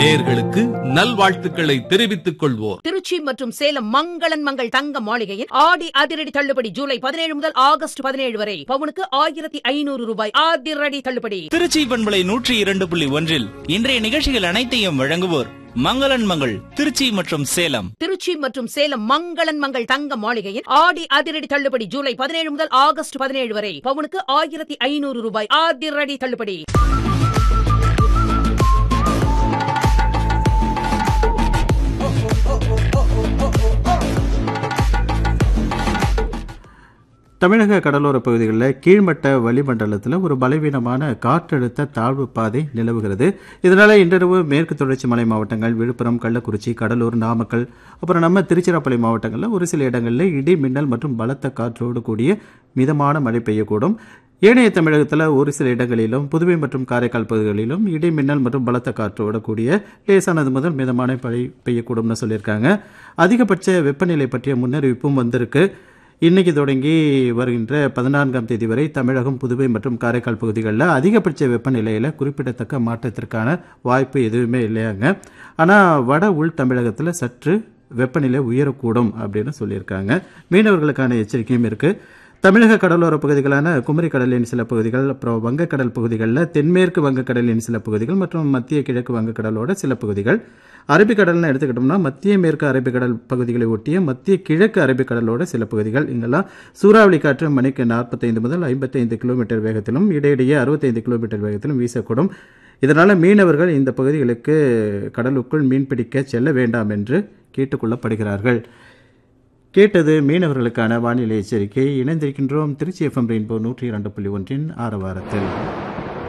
நேர்களுக்கு நல்வாழ்த்துக்களை தெரிவித்துக் கொள்வோர் திருச்சி மற்றும் சேலம் மங்களன் மங்கள் தங்க மாளிகையின் ஆடி அதிரடி தள்ளுபடி ஜூலை பதினேழு முதல் ஆகஸ்ட் பதினேழு வரை பவுனுக்கு ஆயிரத்தி ஐநூறு ரூபாய் அதிரடி தள்ளுபடி திருச்சி பண்பலை நூற்றி இரண்டு புள்ளி ஒன்றில் இன்றைய நிகழ்ச்சிகள் அனைத்தையும் வழங்குவோர் மங்களன் மங்கள் திருச்சி மற்றும் சேலம் திருச்சி மற்றும் சேலம் மங்களன் மங்கள் தங்க மாளிகையின் ஆடி அதிரடி தள்ளுபடி ஜூலை பதினேழு முதல் ஆகஸ்ட் பதினேழு வரை பவுனுக்கு ஆயிரத்தி ஐநூறு ரூபாய் அதிரடி தள்ளுபடி தமிழக கடலோர பகுதிகளில் கீழ்மட்ட வளிமண்டலத்தில் ஒரு பலவீனமான காற்றழுத்த தாழ்வு பாதை நிலவுகிறது இதனால் இன்றிரவு மேற்கு தொடர்ச்சி மலை மாவட்டங்கள் விழுப்புரம் கள்ளக்குறிச்சி கடலூர் நாமக்கல் அப்புறம் நம்ம திருச்சிராப்பள்ளி மாவட்டங்களில் ஒரு சில இடங்களில் இடி மின்னல் மற்றும் பலத்த காற்றோடு கூடிய மிதமான மழை பெய்யக்கூடும் ஏனைய தமிழகத்தில் ஒரு சில இடங்களிலும் புதுவை மற்றும் காரைக்கால் பகுதிகளிலும் இடி மின்னல் மற்றும் பலத்த காற்றோடு கூடிய லேசானது முதல் மிதமான மழை பெய்யக்கூடும்னு சொல்லியிருக்காங்க அதிகபட்ச வெப்பநிலை பற்றிய முன்னறிவிப்பும் வந்திருக்கு இன்னைக்கு தொடங்கி வருகின்ற பதினான்காம் தேதி வரை தமிழகம் புதுவை மற்றும் காரைக்கால் பகுதிகளில் அதிகபட்ச வெப்பநிலையில் குறிப்பிடத்தக்க மாற்றத்திற்கான வாய்ப்பு எதுவுமே இல்லையாங்க ஆனால் வட உள் தமிழகத்தில் சற்று வெப்பநிலை உயரக்கூடும் அப்படின்னு சொல்லியிருக்காங்க மீனவர்களுக்கான எச்சரிக்கையும் இருக்குது தமிழக கடலோர பகுதிகளான குமரி கடலின் சில பகுதிகள் அப்புறம் வங்கக்கடல் பகுதிகளில் தென்மேற்கு வங்கக்கடலின் சில பகுதிகள் மற்றும் மத்திய கிழக்கு வங்கக்கடலோட சில பகுதிகள் அரபிக்கடல்னு எடுத்துக்கிட்டோம்னா மத்திய மேற்கு அரபிக்கடல் பகுதிகளை ஒட்டிய மத்திய கிழக்கு அரபிக்கடலோட சில பகுதிகள் இங்கெல்லாம் சூறாவளி காற்று மணிக்கு நாற்பத்தைந்து முதல் ஐம்பத்தைந்து கிலோமீட்டர் வேகத்திலும் இடையிடையே அறுபத்தைந்து கிலோமீட்டர் வேகத்திலும் வீசக்கூடும் இதனால் மீனவர்கள் இந்த பகுதிகளுக்கு கடலுக்குள் மீன்பிடிக்க செல்ல வேண்டாம் என்று கேட்டுக்கொள்ளப்படுகிறார்கள் கேட்டது மீனவர்களுக்கான வானிலை எச்சரிக்கை இணைந்திருக்கின்றோம் திருச்சி எஃப்எம் ரெயின்போ நூற்றி இரண்டு புள்ளி ஒன்றின் ஆரவாரத்தில்